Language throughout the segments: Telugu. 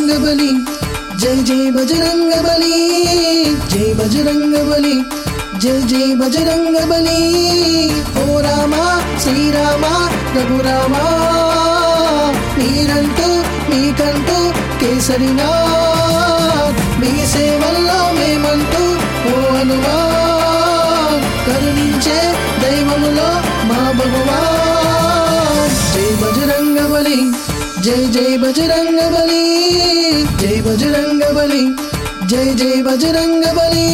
బజరంగ బలి జై జై బజరంగ బలి జై బజరంగ బలి జై జై బజరంగ బలి ఓ రామ శ్రీరామ రఘురామ మీరంటూ మీకంటూ కేసరినా మీ సేవల్లో మేమంటూ ఓ అనుమా కరుణించే దైవములో మా భగవా జై బజరంగ బలి జై జై బజరంగ బలి జై బజరంగ బలి జై జై బజరంగ బలి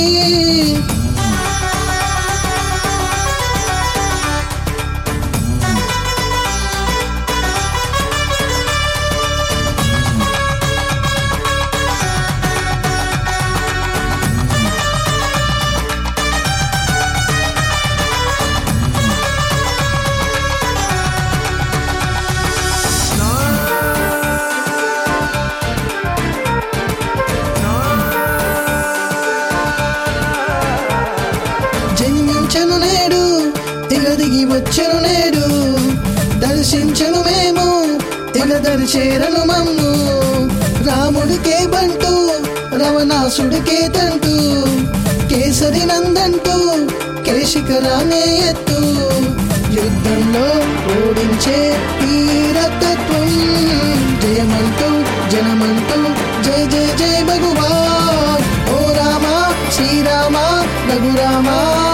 జన్మించను నేడు ఇక దిగి వచ్చను నేడు దర్శించను మేము ఇక దర్శేరను మమ్ము రాముడికే బంటు రవణాసుడికే తంటు కేసరి నందంటూ కేశికరానే ఎత్తు యుద్ధంలో ఓడించే వీరతత్వం జయమంటూ జనమంటూ జై జై జై భగవాన్ ఓ రామ శ్రీరామ రఘురామ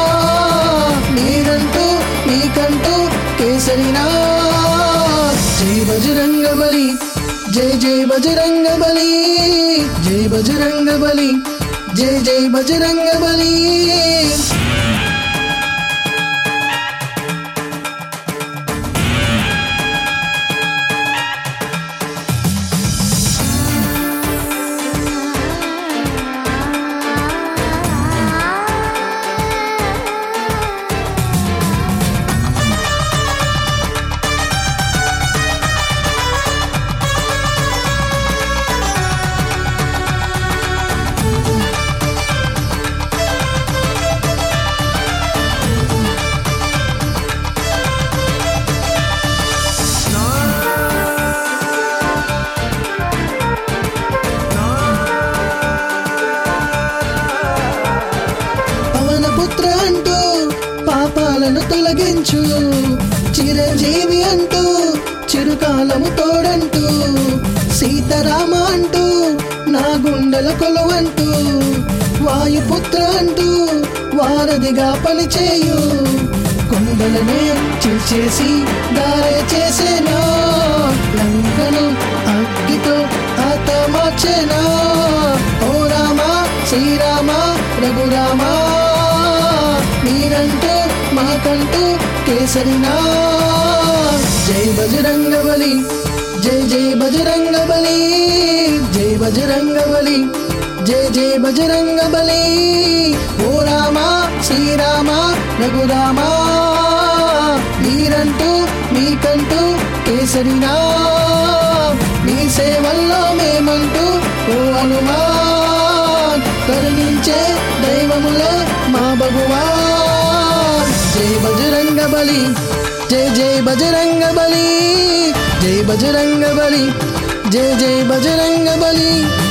మీరంటూ మీకంటూ కేసరినా జై బజరంగ బలి జై జై బజరంగ బలి జై బజరంగ బలి జై జై బజరంగ బలి పవన పుత్ర అంటూ పాపాలను తొలగించు చిరంజీవి అంటూ చిరుకాలము తోడంటూ సీతారామ అంటూ నా గుండెల కొలువంటూ వాయుపుత్ర అంటూ వారధిగా పనిచేయు కొండలనే చిల్చేసి దారే చేసేనా లంకను అగ్గితో ఆత మార్చేనా ఓ రామ శ్రీరామ రఘురామ మీరంటూ మాకంటూ కేసరినా జై బజరంగ బలి జై జై బజరంగ బలి జై బజరంగ బలి జై జై బజరంగ బలి ఓ రామ శ్రీరామ రఘురామ మీరంటూ మీకంటూ కేసరినా మీ సేవల్లో మేమంటూ ఓ హనుమాన్ కరుణించే దైవములే మా భగవాన్ జై బజరంగ బలి జై జై బజరంగ బలి జై బజరంగ బలి జై జై బజరంగ బలి